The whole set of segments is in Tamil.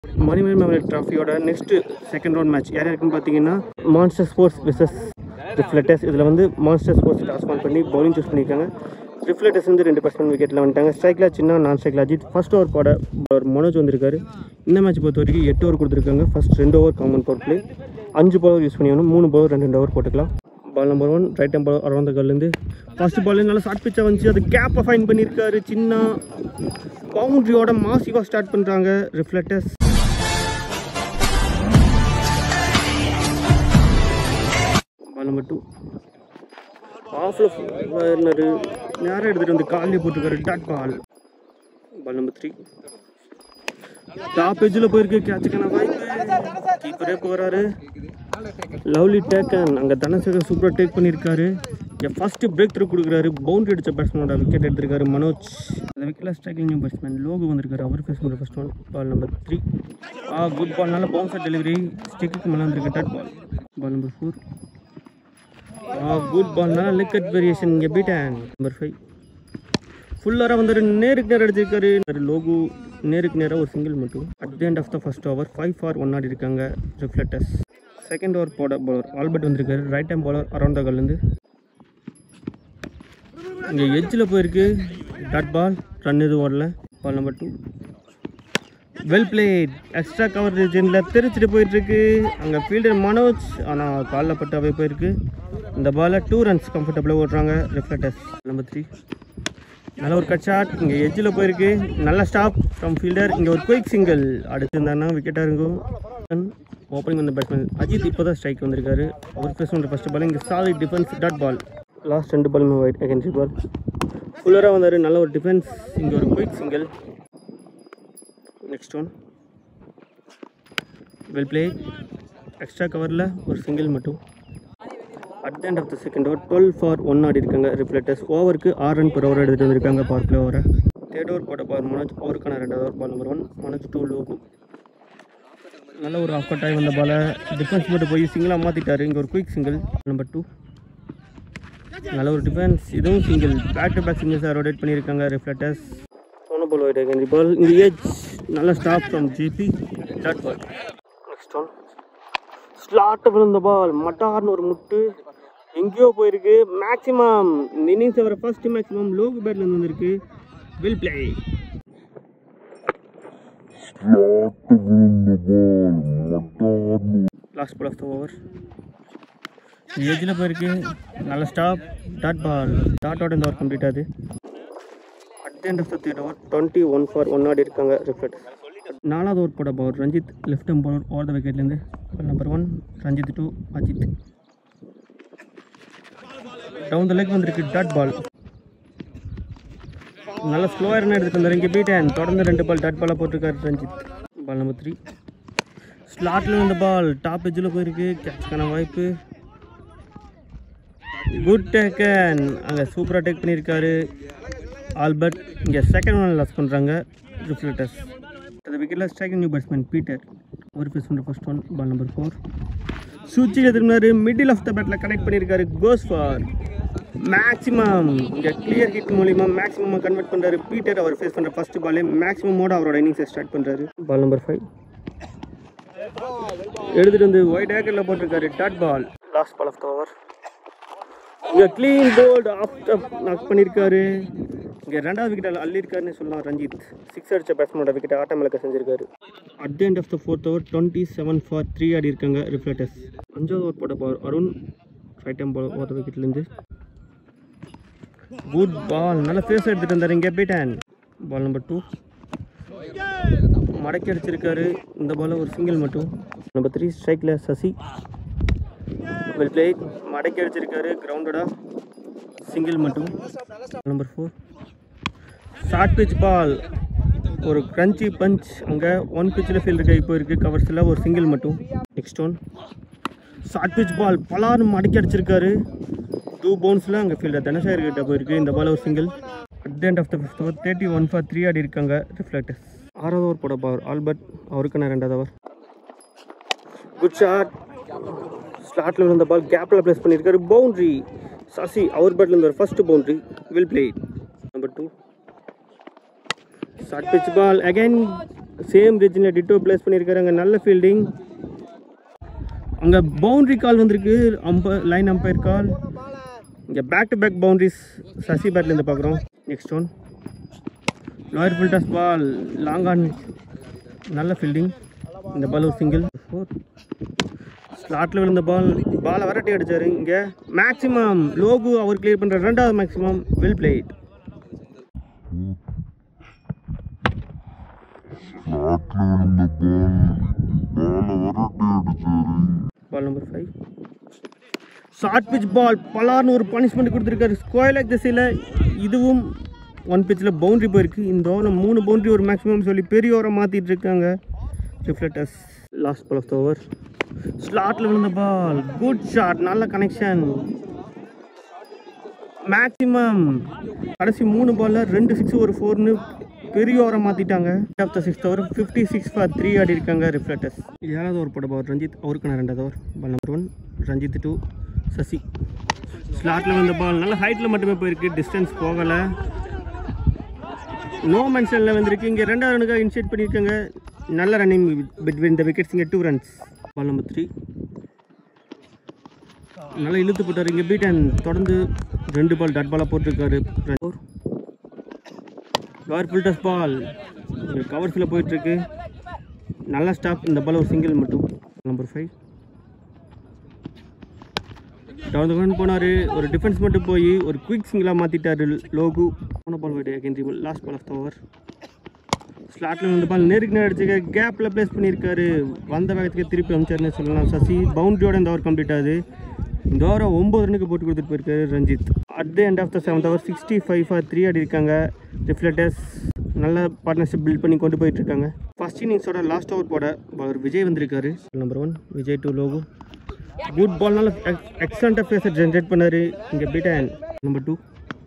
மணிமணி மெமரியல் ட்ராஃபியோட நெக்ஸ்ட் செகண்ட் ரவுண்ட் மேட்ச் யார் யாருக்குன்னு பார்த்தீங்கன்னா மான்ஸ்டர் ஸ்போர்ட்ஸ் விசஸ் ரிஃப்ளெக்டர்ஸ் இதில் வந்து மான்ஸ்டர் ஸ்போர்ட்ஸ் டாஸ் பால் பண்ணி பவுலிங் சூஸ் பண்ணியிருக்காங்க ரிஃப்ளெக்டர்ஸ் வந்து ரெண்டு பர்சன்ட் விக்கெட்டில் வந்துட்டாங்க ஸ்ட்ரைக்கில் சின்ன நான் ஸ்ட்ரைக்கில் அஜித் ஃபர்ஸ்ட் ஓவர் போட ஒரு மனோஜ் வந்திருக்காரு இந்த மேட்ச் பொறுத்த வரைக்கும் எட்டு ஓவர் கொடுத்துருக்காங்க ஃபர்ஸ்ட் ரெண்டு ஓவர் காமன் பவர் பிளே அஞ்சு பவர் யூஸ் பண்ணிக்கணும் மூணு பவர் ரெண்டு ரெண்டு ஓவர் போட்டுக்கலாம் ball number one right arm ball around கல்லேருந்து ஃபர்ஸ்ட் பால் நல்லா ஷார்ட் பிச்சாக வந்துச்சு அது கேப்பை ஃபைன் பண்ணியிருக்காரு சின்ன பவுண்ட்ரியோட மாசிவாக ஸ்டார்ட் பண்ணுறாங்க ரிஃப்ளெக்டர்ஸ் பால் நம்பர் டூ ஆஃபில் வார்னரு நேரம் எடுத்துகிட்டு வந்து காலில் போட்டிருக்காரு dot ball ball number three top எஜ்ஜில் போயிருக்கு கேட்சுக்கான வாய்ப்பு கீப்பரே போகிறாரு லவ்லி டேக்கன் அங்கே தனசேகர் சூப்பராக டேக் பண்ணியிருக்காரு என் ஃபஸ்ட்டு பிரேக் த்ரூ கொடுக்குறாரு பவுண்டரி அடித்த பேட்ஸ்மேனோட விக்கெட் எடுத்திருக்காரு மனோஜ் அந்த விக்கெட்டில் ஸ்ட்ரைக்கிங் நியூ பேட்ஸ்மேன் லோகு வந்திருக்காரு அவர் ஃபேஸ் பண்ணுற first one ball number three ah good ball நல்ல பவுன்சர் டெலிவரி ஸ்டிக்கு மேலே வந்திருக்கு dot ball ball number four ah good ball நல்ல லிக்கட் வேரியேஷன் இங்கே பீட்டன் நம்பர் ஃபைவ் ஃபுல்லாக வந்தார் நேருக்கு நேரம் அடிச்சிருக்காரு லோகு நேருக்கு நேராக ஒரு சிங்கிள் மட்டும் at the end of the first over five for one ஆடி இருக்காங்க ரிஃப்ளெக்டர்ஸ் செகண்ட் ஓவர் போட பவுலர் ஆல்பர்ட் வந்திருக்காரு right time bowler around the கல்லேருந்து இங்கே எட்ஜில் போயிருக்கு டாட் பால் ரன் எதுவும் ஓடல ball number two well played extra cover ரீஜனில் தெரிச்சிட்டு போயிட்டுருக்கு அங்கே ஃபீல்டர் மனோஜ் ஆனால் காலில் பட்டாவே போயிருக்கு இந்த பாலை டூ ரன்ஸ் கம்ஃபர்டபுளாக ஓடுறாங்க ரிஃப்ளெக்டர்ஸ் நம்பர் த்ரீ நல்ல ஒரு கட் ஷாட் இங்கே எட்ஜில் போயிருக்கு நல்ல ஸ்டாப் ஃப்ரம் ஃபீல்டர் இங்கே ஒரு குயிக் சிங்கிள் அடிச்சிருந்தாருன்னா விக்கெட்டாக இருக்கும் ஓப்பனிங் வந்த பேட்ஸ்மேன் அஜித் இப்போ தான் ஸ்ட்ரைக் வந்திருக்காரு அவர் ஃபேஸ் பண்ணுற ஃபஸ்ட் பால் இங்கே solid defence dot ball last ரெண்டு பாலுமே ஒயிட் அகேன்ஸ்ட் பால் ஃபுல்லராக வந்தார் நல்ல ஒரு டிஃபென்ஸ் இங்கே ஒரு quick single next one well play extra கவரில் ஒரு சிங்கிள் மட்டும் at the end of the second over twelve for one ஆடி இருக்காங்க ரிப்ளேட்டர்ஸ் ஓவருக்கு ஆறு ரன் per ஓவர் எடுத்துகிட்டு வந்திருக்காங்க பவர் பிளே ஓவரை தேர்ட் ஓவர் போட்ட பால் மனோஜ் ஓவருக்கான ரெண்டாவது over ball number one Manoj to Logu நல்ல ஒரு ஆஃப் கட் ஆகி வந்த பாலை டிஃபென்ஸ் மட்டும் போய் சிங்கிளாக மாற்றிட்டாரு இங்கே ஒரு குயிக் சிங்கிள் நம்பர் டூ நல்ல ஒரு டிஃபென்ஸ் இதுவும் சிங்கிள் பேக் டு பேக் சிங்கிள்ஸாக ரொட்டேட் பண்ணியிருக்காங்க ரிஃப்ளெக்டர்ஸ் போன பால் ஒயிட் அகேன் பால் இந்த ஏஜ் நல்ல stop from GP dot ball next one slot விழுந்த பால் மட்டார்னு ஒரு முட்டு எங்கேயோ போயிருக்கு மேக்ஸிமம் இன்னிங்ஸ் வர ஃபர்ஸ்ட் மேக்ஸிமம் லோகு பேட்லேருந்து வந்திருக்கு well play last ball of the over எஜ்ஜில் போயிருக்கு நல்ல ஸ்டாப் டாட் பால் டாட்டோட இந்த ஓவர் கம்ப்ளீட் ஆகுது at end of the third over twenty one for one ஆடி இருக்காங்க ரிஃப்ளெக்ட் நாலாவது ஓவர் போட power Ranjith left arm bowler over the விக்கெட்லேருந்து number one Ranjith to Ajith down the leg வந்திருக்கு டாட் பால் நல்ல ஸ்லோவாக ரன் எடுத்துட்டு வந்தார் இங்கே பீட்டன் தொடர்ந்து ரெண்டு பால் டாட் பாலாக போட்டிருக்காரு ரஞ்சித் பால் நம்பர் த்ரீ ஸ்லாட்டில் வந்த பால் டாப் எஜ்ஜில் போயிருக்கு கேட்ச்க்கான வாய்ப்பு குட் டேக்கன் அங்கே சூப்பராக டேக் பண்ணியிருக்காரு ஆல்பர்ட் இங்கே செகண்ட் ஒன் லாஸ் பண்ணுறாங்க ரிஃப்ளெக்டர்ஸ் அந்த விக்கெட்டில் ஸ்ட்ரைக்கிங் நியூ பேட்ஸ்மேன் பீட்டர் ஒரு பேஸ் பண்ணுற first one ball number four சுவிட்சில் திரும்பினார் மிடில் ஆஃப் த பேட்டில் கனெக்ட் பண்ணியிருக்காரு கோஸ் ஃபார் மேக்ஸிமம் இங்கே கிளியர் ஹிட் மூலிமா மேக்ஸிமம் கன்வெர்ட் பண்ணுறாரு பீட்டர் அவர் ஃபேஸ் பண்ணுற ஃபர்ஸ்ட் பாலே மேக்ஸிமமோட அவரோட இன்னிங்ஸை ஸ்டார்ட் பண்ணுறாரு பால் நம்பர் ஃபைவ் எடுத்துகிட்டு வந்து ஒயிட் ஏக்கரில் போட்டிருக்காரு dot ball last ball of the over இங்கே க்ளீன் போல்டு ஆஃப் நாக் பண்ணியிருக்காரு இங்கே ரெண்டாவது விக்கெட் அள்ளியிருக்காருன்னு சொல்லலாம் ரஞ்சித் சிக்ஸ் அடிச்ச பேட்ஸ்மேனோட விக்கெட்டை ஆட்டமிழக்க செஞ்சிருக்காரு at the end of the fourth over twenty seven for three ஆடி இருக்காங்க ரிஃப்ளெக்டர்ஸ் அஞ்சாவது ஓவர் போட்ட power Arun right time ball ஓட்ட விக்கெட்லேருந்து குட் பால் நல்ல ஃபேஸ் எடுத்துகிட்டு வந்தார் இங்கே பீட்டன் பால் நம்பர் டூ மடக்கி அடிச்சிருக்காரு இந்த பால் ஒரு சிங்கிள் மட்டும் நம்பர் த்ரீ ஸ்ட்ரைக்கில் சசி வெல் பிளே மடக்கி அடிச்சிருக்காரு கிரவுண்டடாக சிங்கிள் மட்டும் number four short pitch ball ஒரு கிரன்ச்சி பஞ்ச் அங்கே ஒன் பிச்சில் ஃபீல்டு கை போயிருக்கு கவர்ஸில் ஒரு சிங்கிள் மட்டும் next one short pitch ball பலார்னு மடக்கி அடிச்சிருக்காரு டூ பவுன்ஸில் அங்கே ஃபீல்டர் தனசேகர் கிட்ட போயிருக்கு இந்த பால் ஒரு single at the end of the fifth over thirty one for three ஆடி இருக்காங்க ரிஃப்ளெக்டர்ஸ் ஆறாவது ஓவர் போட பவர் ஆல்பர்ட் அவருக்கான ரெண்டாவது ஓவர் குட் ஷாட் ஸ்லாட்டில் விழுந்த பால் கேப்பில் ப்ளேஸ் பண்ணியிருக்காரு பவுண்ட்ரி சசி அவர் பேட்டில் இருந்த first boundary well play number two short pitch ball again same ரீஜனில் டிட்டோ ப்ளேஸ் பண்ணியிருக்காரு அங்கே நல்ல ஃபீல்டிங் அங்கே பவுண்ட்ரி கால் வந்திருக்கு அம்ப லைன் அம்பையர் கால் இங்கே back to back boundaries Sasi பேட்லேருந்து பார்க்குறோம் நெக்ஸ்ட் ஒன் லாயர் ஃபில்டர்ஸ் பால் லாங் ஆன் நல்ல ஃபீல்டிங் இந்த பால் ஒரு சிங்கிள் ஃபோர் ஸ்லாட்டில் விழுந்த பால் பாலை வரட்டி அடிச்சாரு இங்கே மேக்ஸிமம் லோகு அவர் கிளியர் பண்ணுற ரெண்டாவது maximum well played ball number five short pitch ball பலார்னு ஒரு பனிஷ்மெண்ட் கொடுத்துருக்காரு ஸ்கொயர் லைக் திசையில் இதுவும் ஒன் பிச்சில் பவுண்ட்ரி போயிருக்கு இந்த ஓவரில் மூணு பவுண்ட்ரி ஒரு மேக்ஸிமம் சொல்லி பெரிய ஓவரை மாற்றிட்டு இருக்காங்க reflectors last ball of the over ஸ்லாட்டில் விழுந்த பால் குட் ஷாட் நல்ல கனெக்ஷன் மேக்ஸிமம் கடைசி மூணு பாலில் ரெண்டு சிக்ஸ் ஒரு ஃபோர்னு பெரிய ஓவரை மாற்றிட்டாங்க of the sixth over fifty six for three ஆடி இருக்காங்க ரிஃப்ளெக்டர்ஸ் ஏழாவது ஓவர் போட பால் ரஞ்சித் அவருக்கான ரெண்டாவது over ball number one Ranjith to Sasi ஸ்லாட்டில் வந்த பால் நல்ல ஹைட்டில் மட்டுமே போயிருக்கு டிஸ்டன்ஸ் போகலை நோ மென்ஷனில் வந்திருக்கு இங்கே ரெண்டாவது ரனுக்காக இனிஷியேட் பண்ணியிருக்காங்க நல்ல ரன்னிங் பிட்வீன் த விக்கெட்ஸ் இங்கே two runs ball number three நல்லா இழுத்து போட்டார் இங்கே பீட் அண்ட் தொடர்ந்து ரெண்டு பால் டட் பாலாக போட்டிருக்காரு ஃபோர் லாயர் ஃபில்டர்ஸ் பால் இங்கே கவர்ஸில் போயிட்டுருக்கு நல்ல ஸ்டாப் இந்த பால் ஒரு சிங்கிள் மட்டும் நம்பர் ஃபைவ் டவுன் ரன் போனார் ஒரு டிஃபென்ஸ் மட்டும் போய் ஒரு குயிக் சிங்கிளாக மாற்றிட்டாரு லோகு போன ball wide again last ball of the over ஸ்லாட்டில் வந்து பால் நெருக்கி அடிச்சுக்க கேப்பில் ப்ளேஸ் பண்ணியிருக்காரு வந்த வேகத்துக்கு திருப்பி அமிச்சாருன்னு சொல்லலாம் சசி பவுண்டரியோட இந்த ஓவர் கம்ப்ளீட் ஆகுது இந்த ஓவரை ஒம்பது ரனுக்கு போட்டு கொடுத்துட்டு போயிருக்காரு Ranjith at the end of the seventh over sixty five for three ஆடி இருக்காங்க ரிஃப்ளெக்டர்ஸ் நல்ல பார்ட்னர்ஷிப் பில்ட் பண்ணி கொண்டு போயிட்டு இருக்காங்க ஃபர்ஸ்ட் இன்னிங்ஸோட லாஸ்ட் ஓவர் போட அவர் விஜய் வந்திருக்காரு number one Vijay to Logu good பால்னால எக்ஸலண்ட்டாக ஃபேஸை ஜென்ரேட் பண்ணார் இங்கே beaten number two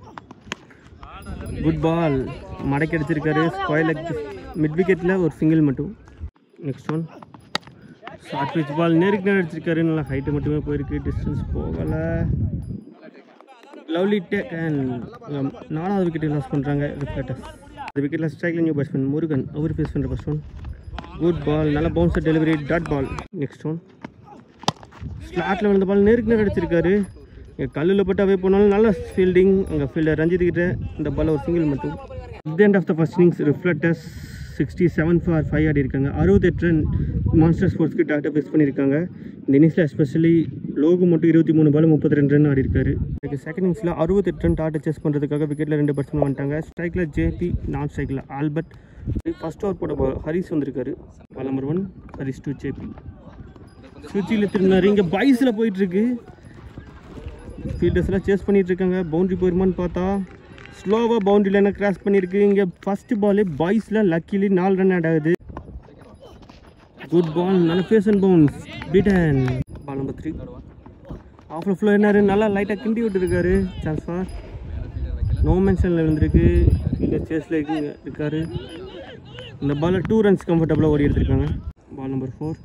good ball மடக்கி அடிச்சிருக்காரு ஸ்கொயர் லெக் மிட் விக்கெட்டில் ஒரு சிங்கிள் மட்டும் next one short pitch ball நேருக்கு நேரம் அடிச்சிருக்காரு நல்லா ஹைட்டு மட்டுமே போயிருக்கு டிஸ்டன்ஸ் போகலை லவ்லி டேக் அண்ட் நாலாவது விக்கெட்டை லாஸ் பண்ணுறாங்க ரிஃப்ளெக்டர்ஸ் அந்த விக்கெட்டில் ஸ்ட்ரைக்கில் நியூ பேட்ஸ்மேன் முருகன் அவர் ஃபேஸ் பண்ணுற ஃபர்ஸ்ட் ஒன் குட் பால் நல்ல bouncer delivery dot ball next one ஸ்லாட்டில் விழுந்த பால் நேருக்கு நேரம் அடிச்சிருக்காரு இங்கே கல்லில் பட்டு அவே போனாலும் நல்ல ஃபீல்டிங் அங்கே ஃபீல்டர் ரஞ்சித் கிட்ட இந்த பால் ஒரு சிங்கிள் மட்டும் at end of the first innings reflectors sixty seven for five ஆடி இருக்காங்க அறுபத்தெட்டு ரன் மான்ஸ்டர் ஸ்போர்ட்ஸ்க்கு டாட்டா பேஸ் பண்ணியிருக்காங்க இந்த இன்னிங்ஸில் எஸ்பெஷலி லோகு மட்டும் இருபத்தி மூணு பால் முப்பத்தி ரெண்டு ரன் ஆடி இருக்காரு அதுக்கு செகண்ட் இன்னிங்ஸில் அறுபத்தெட்டு ரன் டாட்டா சேஸ் பண்ணுறதுக்காக விக்கெட்டில் ரெண்டு பர்சன்ட் வந்துட்டாங்க ஸ்ட்ரைக்கில் ஜேபி நான் ஸ்ட்ரைக்கில் ஆல்பர்ட் ஃபர்ஸ்ட் ஓவர் போட ball ஹரிஸ் வந்திருக்காரு ball number one Haris to JP சுவிட்சில் திரும்பினார் இங்கே பைஸில் போயிட்டுருக்கு ஃபீல்டர்ஸ்லாம் சேஸ் பண்ணிட்டு இருக்காங்க பவுண்டரி போயிருமான்னு பார்த்தா ஸ்லோவாக பவுண்டரி லைனை கிராஸ் பண்ணியிருக்கு இங்கே ஃபஸ்ட்டு பாலே பாய்ஸில் லக்கிலி நாலு ரன் ஆட் ஆகுது குட் பால் நல்ல pace and bounce beaten ball number three ஆஃப்ல ஃபுல்லாக என்னாரு நல்லா லைட்டாக கிண்டி விட்டுருக்காரு சான்ஸ் ஃபார் நோ மென்ஷனில் இருந்திருக்கு இங்கே சேஸில் இருக்காரு இந்த பாலில் டூ ரன்ஸ் கம்ஃபர்டபுளாக ஓடி எடுத்திருக்காங்க பால் நம்பர் ஃபோர்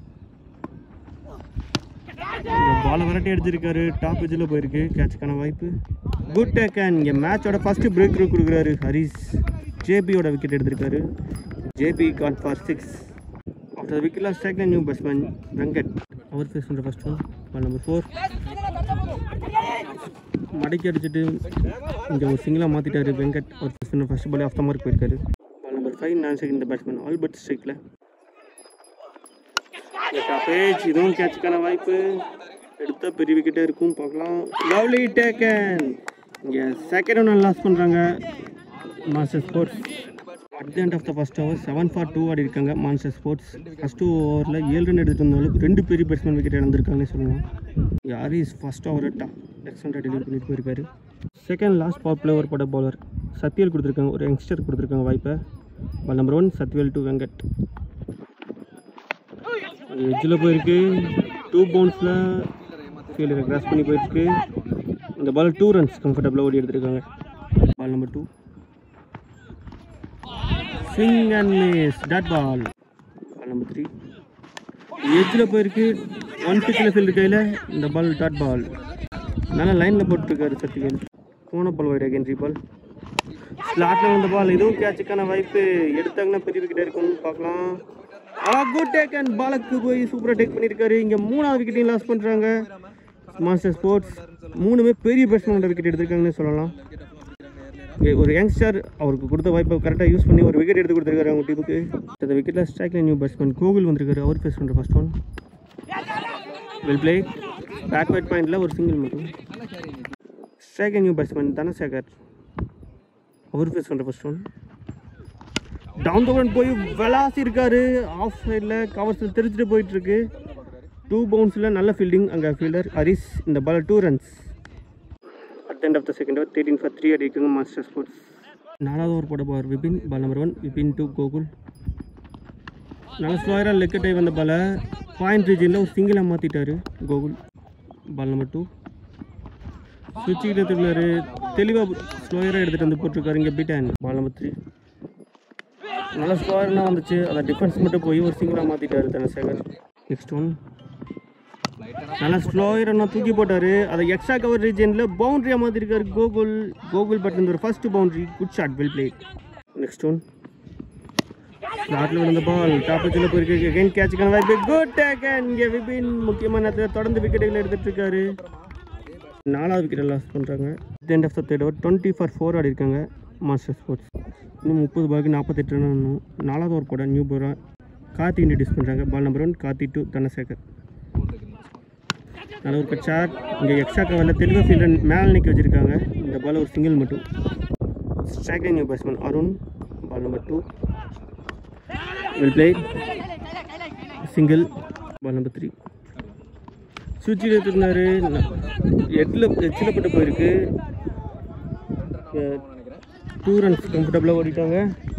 பாலை விரட்டி அடிச்சிருக்காரு டாப் எஜில் போயிருக்கு கேட்சுக்கான வாய்ப்பு குட் டேக் அண்ட் இங்கே மேட்சோட ஃபஸ்ட்டு பிரேக் த்ரூ கொடுக்குறாரு ஹரிஸ் ஜேபியோட விக்கெட் எடுத்திருக்காரு JP caught for six after விக்கெட்லாம் ஸ்ட்ரைக் நியூ பேட்ஸ்மேன் வெங்கட் அவர் ஃபேஸ் பண்ணுற first one ball number four மடக்கி அடிச்சுட்டு இங்கே ஒரு சிங்கிளாக மாற்றிட்டாரு வெங்கட் அவர் ஃபேஸ் பண்ண ஃபஸ்ட் பாலே ஆஃப் த மார்க் போயிருக்காரு ball number five non second இந்த பேட்ஸ்மேன் ஆல்பர்ட் ஸ்ட்ரைக்கில் பேஜ் இதுவும் கேட்சுக்கான வாய்ப்பு எடுத்தா பெரிய விக்கெட்டே இருக்கும் பார்க்கலாம் லவ்லி டேக்கன் இங்கே செகண்ட் ஒன்று லாஸ் பண்ணுறாங்க master sports at the end of the first over seven for two ஆடி இருக்காங்க மான்ஸ்டர் ஸ்போர்ட்ஸ் ஃபஸ்ட்டு ஓவரில் ஏழு ரன் எடுத்துட்டு இருந்தாலும் ரெண்டு பெரிய பேட்ஸ்மேன் விக்கெட் இழந்திருக்காங்கன்னு சொல்லலாம் யாரிஸ் ஃபர்ஸ்ட் ஓவர் டா எக்ஸலண்ட்டாக டெலிவரி பண்ணிட்டு போயிருக்காரு second last power play over போட பவுலர் சத்யல் கொடுத்துருக்காங்க ஒரு யங்ஸ்டர் கொடுத்துருக்காங்க வாய்ப்பை ball number one Sathyavel to Venkat எட்ஜில் போயிருக்கு டூ பவுன்ஸில் ஃபீல்டரை கிராஸ் பண்ணி போயிருக்கு இந்த பால் டூ ரன்ஸ் கம்ஃபர்டபுளாக ஓடி எடுத்திருக்காங்க ball number two swing and miss dot ball ball number three எட்ஜில் போயிருக்கு ஒன் பிச்சில் ஃபீல்டு கையில் இந்த பால் டாட் பால் நல்லா லைனில் போட்டுருக்காரு சத்தியன் போன பால் வைட் அகேன் பால் ஸ்லாட்டில் வந்த பால் இதுவும் கேட்சுக்கான வாய்ப்பு எடுத்தாங்கன்னா பெரிய விக்கெட் இருக்கும்னு பார்க்கலாம் ஆ குட் டேக் அண்ட் பாலுக்கு போய் சூப்பராக டேக் பண்ணியிருக்காரு இங்கே மூணாவது விக்கெட்டையும் லாஸ் பண்ணுறாங்க மாஸ்டர் ஸ்போர்ட்ஸ் மூணுமே பெரிய பேட்ஸ்மேனோட விக்கெட் எடுத்திருக்காங்கன்னு சொல்லலாம் இங்கே ஒரு யங்ஸ்டர் அவருக்கு கொடுத்த வாய்ப்பை கரெக்டாக யூஸ் பண்ணி ஒரு விக்கெட் எடுத்து கொடுத்துருக்காரு அவங்க டீமுக்கு இந்த விக்கெட்டில் ஸ்ட்ரைக்கில் நியூ பேட்ஸ்மேன் கோகுல் வந்திருக்காரு அவர் ஃபேஸ் பண்ணுற first one well play backward பாயிண்டில் ஒரு சிங்கிள் மட்டும் ஸ்ட்ரைக்கில் நியூ பேட்ஸ்மேன் தனசேகர் அவர் ஃபேஸ் பண்ணுற ஃபர்ஸ்ட் ஒன் டவுன் த போய் வெலாசி இருக்காரு ஆஃப் சைடில் கவர்ஸில் தெரிச்சுட்டு போயிட்டு இருக்கு டூ பவுன்ஸில் நல்ல ஃபீல்டிங் அங்கே ஃபீல்டர் ஹரிஸ் இந்த ball two runs at end of the second over thirteen for three அடிக்குங்க மாஸ்டர் ஸ்போர்ட்ஸ் நாலாவது ஓவர் போட போவார் Vipin ball number one Vipin to Gokul நல்ல ஸ்லோயராக லெக்கெட்டை வந்த பாலை பாயிண்ட் ரீஜனில் ஒரு சிங்கிளாக மாற்றிட்டாரு கோகுல் பால் நம்பர் டூ சுவிட்ச் எடுத்துக்கிறாரு தெளிவாக ஸ்லோயராக எடுத்துகிட்டு வந்து போட்டிருக்காரு இங்கே பீட்டான் பால் நம்பர் த்ரீ நல்ல ஸ்கோர்லாம் வந்துச்சு அதை டிஃபென்ஸ் மட்டும் போய் ஒரு சிங்கிளாக மாற்றிட்டாரு தனசேகர் நெக்ஸ்ட் ஒன் நல்லா ஸ்லோயர் நான் தூக்கி போட்டார் அதை எக்ஸ்ட்ரா கவர் ரீஜனில் பவுண்டரியாக மாற்றிருக்காரு கோகுல் கோகுல் பட் இந்த ஒரு first boundary good shot well play next one ஸ்லாட்டில் விழுந்த பால் டாப் வச்சில் போயிருக்கு அகைன் கேட்சுக்கான வாய்ப்பு குட் டேக் இங்கே விபின் முக்கியமான நேரத்தில் தொடர்ந்து விக்கெட்டுகளை எடுத்துட்டு இருக்காரு நாலாவது விக்கெட்டை லாஸ் பண்ணுறாங்க end of the third over twenty for four ஆடி இருக்காங்க மாஸ்டர் ஸ்போர்ட்ஸ் இன்னும் முப்பது பாலுக்கு நாற்பத்தெட்டு ரன் ஆடணும் நாலாவது ஓவர் போட நியூ போரா கார்த்தி இன்ட்ரடியூஸ் பண்ணுறாங்க ball number one Karthi to Dhanasekar நல்ல ஒரு ஷாட் இங்கே எக்ஸ்ட்ரா கவரில் தெலுங்கு ஃபீல்டர் மேலே நிற்க வச்சுருக்காங்க இந்த பால் ஒரு சிங்கிள் மட்டும் strike new batsman Arun ball number two will play single ball number three சுவிட்ச் எடுத்துருந்தாரு எட்டில் எச்சில் பட்டு போயிருக்கு டூ ரன்ஸ் கம்ஃபர்டபுளாக ஓடிட்டாங்க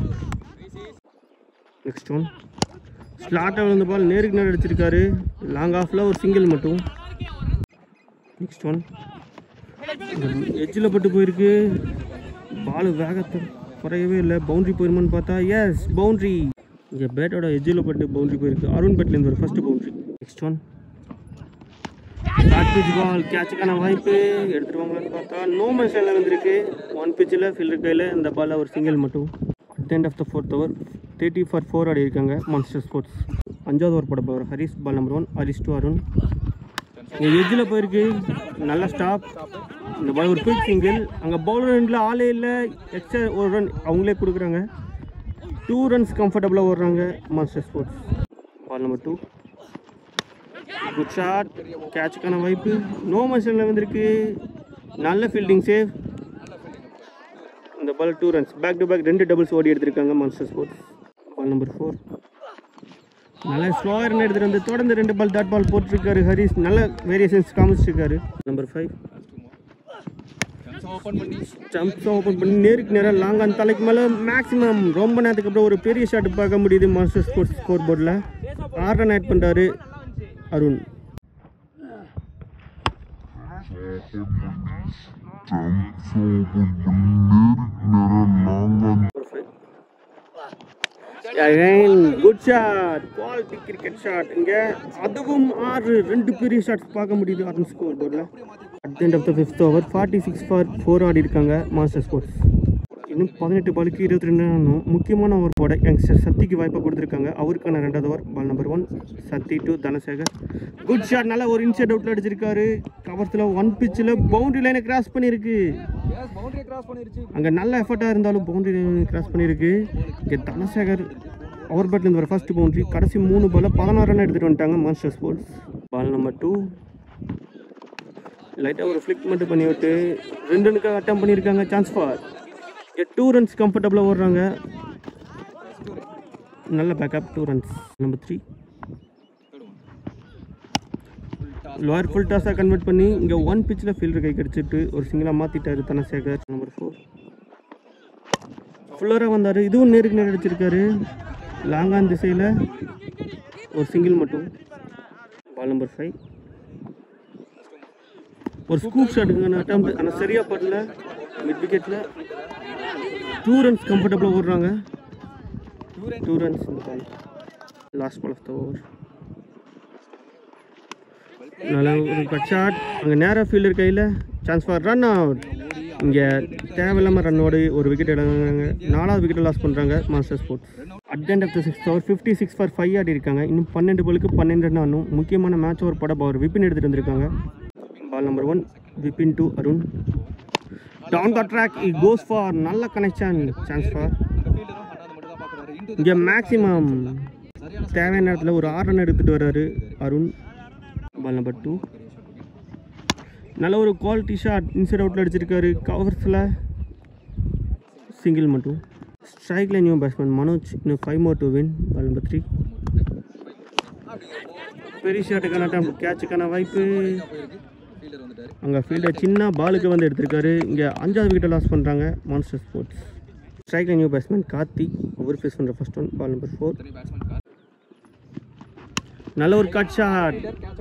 நெக்ஸ்ட் ஒன் ஸ்லாட்டாக விழுந்த பால் நேருக்கு நேர் அடிச்சிருக்காரு லாங் ஆஃபில் ஒரு சிங்கிள் மட்டும் நெக்ஸ்ட் ஒன் எட்ஜில் பட்டு போயிருக்கு பால் வேகத்தை குறையவே இல்லை பவுண்ட்ரி போயிருமான்னு பார்த்தா எஸ் பவுண்ட்ரி இங்கே பேட்டோட எட்ஜில் பட்டு பவுண்ட்ரி போயிருக்கு அருண் பேட்லேருந்து ஒரு first boundary next one short pitch ball கேட்சுக்கான வாய்ப்பு எடுத்துருவாங்களான்னு பார்த்தா நோ மெஷனில் வந்திருக்கு ஒன் பிச்சில் ஃபீல்டர் கையில் இந்த பாலில் ஒரு சிங்கிள் மட்டும் at end of the fourth over thirty for four ஆடி இருக்காங்க மான்ஸ்டர் ஸ்போர்ட்ஸ் அஞ்சாவது ஓவர் போட போகிற Haris ball number one Haris to Arun இங்கே எஜ்ஜில் போயிருக்கு நல்ல ஸ்டாப் இந்த பால் ஒரு குயிக் சிங்கிள் அங்கே பவுலர் ரெண்டில் ஆளே இல்லை எக்ஸ்ட்ரா ஒரு ரன் அவங்களே கொடுக்குறாங்க டூ ரன்ஸ் கம்ஃபர்டபுளாக ஓடுறாங்க master sports ball number two good shot கேட்சுக்கான வாய்ப்பு நோ மோஷனில் வந்திருக்கு நல்ல ஃபீல்டிங் சேவ் இந்த ball two runs back to back ரெண்டு டபுள்ஸ் ஓடி எடுத்திருக்காங்க monster sports ball number four நல்ல ஸ்லோவர் எடுத்துகிட்டு வந்து தொடர்ந்து ரெண்டு பால் டாட் பால் போட்டிருக்காரு ஹரிஸ் நல்ல வேரியேஷன்ஸ் காமிச்சிருக்காரு நம்பர் ஃபைவ் ஜம்ப்ஸ் ஓப்பன் பண்ணி நேருக்கு நேராக லாங் அந்த தலைக்கு மேலே மேக்ஸிமம் ரொம்ப நேரத்துக்கு அப்புறம் ஒரு பெரிய ஷாட் பார்க்க முடியுது மாஸ்டர் ஸ்போர்ட்ஸ் ஸ்கோர் போர்டில் ஆறு ரன் ஆட் பண்ணுறாரு Arun good shot quality cricket shot இங்கே அதுவும் ஆறு ரெண்டு பெரிய ஷாட்ஸ் பார்க்க முடியுது அருண் ஸ்கோர் போர்டில் at end of the fifth over forty six for four ஆடி இருக்காங்க மாஸ்டர் ஸ்போர்ட்ஸ் இன்னும் பதினெட்டு பாலுக்கு இருபத்தி ரெண்டு ரன்னும் முக்கியமான ஓவர் போட யங்ஸ்டர் சத்திக்கு வாய்ப்பை கொடுத்துருக்காங்க அவருக்கான ரெண்டாவது over ball number one Sathi to Dhanasekar good shot நல்லா ஒரு இன்சைட் அவுட்டில் அடிச்சிருக்காரு கவர்ஸில் ஒன் பிச்சில் பவுண்டரி லைனை கிராஸ் பண்ணியிருக்கு அங்கே நல்ல எஃபர்ட்டாக இருந்தாலும் பவுண்டரி லைனை கிராஸ் பண்ணியிருக்கு இங்கே தனசேகர் அவர் பேட்லேருந்து வர ஃபர்ஸ்ட் பவுண்டரி கடைசி மூணு பாலில் பதினாறு ரன் எடுத்துகிட்டு வந்துட்டாங்க master sports ball number two லைட்டாக ஒரு ஃப்ளிக் மட்டும் பண்ணி விட்டு ரெண்டு ரனுக்காக அட்டம் பண்ணியிருக்காங்க சான்ஸ் ஃபார் டூ ரன்ஸ் கம்ஃபர்டபுளாக ஓடுறாங்க நல்ல backup two runs number three lower full டாஸாக கன்வெர்ட் பண்ணி இங்கே ஒன் பிச்சில் ஃபீல்டர் கை கடிச்சிட்டு ஒரு சிங்கிளாக மாற்றிட்டாரு தனசேகர் நம்பர் ஃபோர் ஃபுல்லராக வந்தார் இதுவும் நேருக்கு நேர் அடிச்சிருக்காரு லாங்கான் திசையில் ஒரு சிங்கிள் மட்டும் பால் நம்பர் ஃபைவ் ஒரு ஸ்கூப் ஷாட்டுங்க அட்டம் ஆனால் சரியாக படல மிட் விக்கெட்டில் டூ ரன்ஸ் கம்ஃபர்டபுளாக ஓடுறாங்க டூ ரன்ஸ் இந்த ball last ball of the over நல்ல ஒரு கட் ஷாட் அங்கே நேராக ஃபீல்டர் கையில் சான்ஸ் ஃபார் ரன் அவுட் இங்கே தேவையில்லாமல் ரன்னோடு ஒரு விக்கெட் இழந்தாங்க நாலாவது விக்கெட் லாஸ் பண்ணுறாங்க master sports at end of the six over fifty six for five ஆடி இருக்காங்க இன்னும் பன்னெண்டு பாலுக்கு பன்னெண்டு ரன் ஆனும் முக்கியமான மேட்ச் ஒரு பட பவர் விப்பின் எடுத்துகிட்டு வந்திருக்காங்க ball number one Vipin to Arun down the track he goes for நல்ல கனெக்ஷன் சான்ஸ் ஃபார் இங்கே மேக்ஸிமம் தேவையான நேரத்தில் ஒரு ஆறு ரன் எடுத்துகிட்டு வர்றாரு அருண் பால் நம்பர் டூ நல்ல ஒரு குவாலிட்டி ஷாட் இன்சைட் அவுட்டில் அடிச்சிருக்காரு கவர்ஸில் சிங்கிள் மட்டும் ஸ்ட்ரைக்கில் நியூ பேட்ஸ்மேன் மனோஜ் இன்னும் five more to win ball number three பெரிய ஷாட்டுக்கான டைம் கேட்சுக்கான வாய்ப்பு அங்கே ஃபீல்டர் சின்ன பாலுக்கு வந்து எடுத்திருக்காரு இங்கே அஞ்சாவது விக்கெட்டை லாஸ் பண்ணுறாங்க மான்ஸ்டர் ஸ்போர்ட்ஸ் ஸ்ட்ரைக்கில் நியூ பேட்ஸ்மேன் கார்த்தி அவர் ஃபேஸ் பண்ணுற first one ball number four நல்ல ஒரு cut shot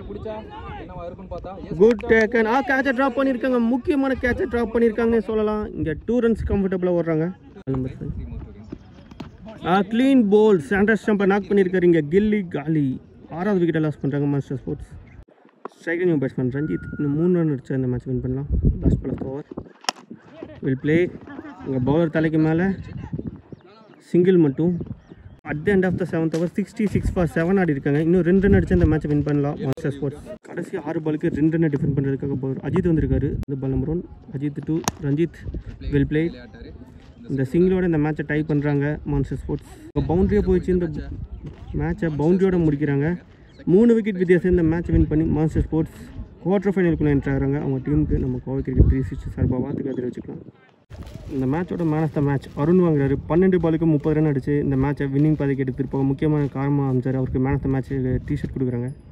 good taken ah கேட்சை ட்ராப் பண்ணியிருக்காங்க முக்கியமான கேட்சை ட்ராப் பண்ணியிருக்காங்கன்னு சொல்லலாம் இங்கே டூ ரன்ஸ் கம்ஃபர்டபுளாக ஓடுறாங்க number five ah clean bowl சாண்டர் ஸ்டம்பை நாக் பண்ணியிருக்காரு இங்கே கில்லி காலி ஆறாவது விக்கெட்டை லாஸ் பண்ணுறாங்க master sports strike new batsman Ranjith இன்னும் மூணு ரன் அடிச்சு அந்த மேட்ச் வின் பண்ணலாம் last ball over will play இங்கே பவுலர் தலைக்கு மேலே சிங்கிள் மட்டும் at the end of the seventh over sixty six for seven ஆடி இருக்காங்க இன்னும் ரெண்டு ரன் அடிச்சு அந்த மேட்ச் வின் பண்ணலாம் மாஸ்டர் ஸ்போர்ட்ஸ் கடைசி ஆறு பாலுக்கு ரெண்டு ரன் டிஃபெண்ட் பண்ணுறதுக்காக பவுலர் அஜித் வந்திருக்காரு இந்த ball number one Ajith to Ranjith will play இந்த சிங்கிளோட இந்த மேட்சை டை பண்ணுறாங்க மான்ஸ்டர் ஸ்போர்ட்ஸ் இப்போ பவுண்டரியாக போயிடுச்சு இந்த மேட்சை பவுண்டரியோட முடிக்கிறாங்க மூணு விக்கெட் வித்தியாசம் இந்த மேட்ச் வின் பண்ணி மான்ஸ்டர் ஸ்போர்ட்ஸ் குவார்டர் ஃபைனலுக்குள்ளே என்ட்ரு ஆகிறாங்க அவங்க டீமுக்கு நம்ம கோவை கிரிக்கெட் த்ரீ சிக்ஸ்டி சார்பாக வாழ்த்துக்கள் தெரிவிச்சுக்கலாம் இந்த மேட்சோட man of the match Arun வாங்குறாரு பன்னெண்டு பாலுக்கு முப்பது ரன் அடிச்சு இந்த மேட்சை வின்னிங் பாதைக்கு எடுத்துட்டு போக முக்கியமான காரணமாக அமைச்சார் அவருக்கு man of the match T shirt கொடுக்குறாங்க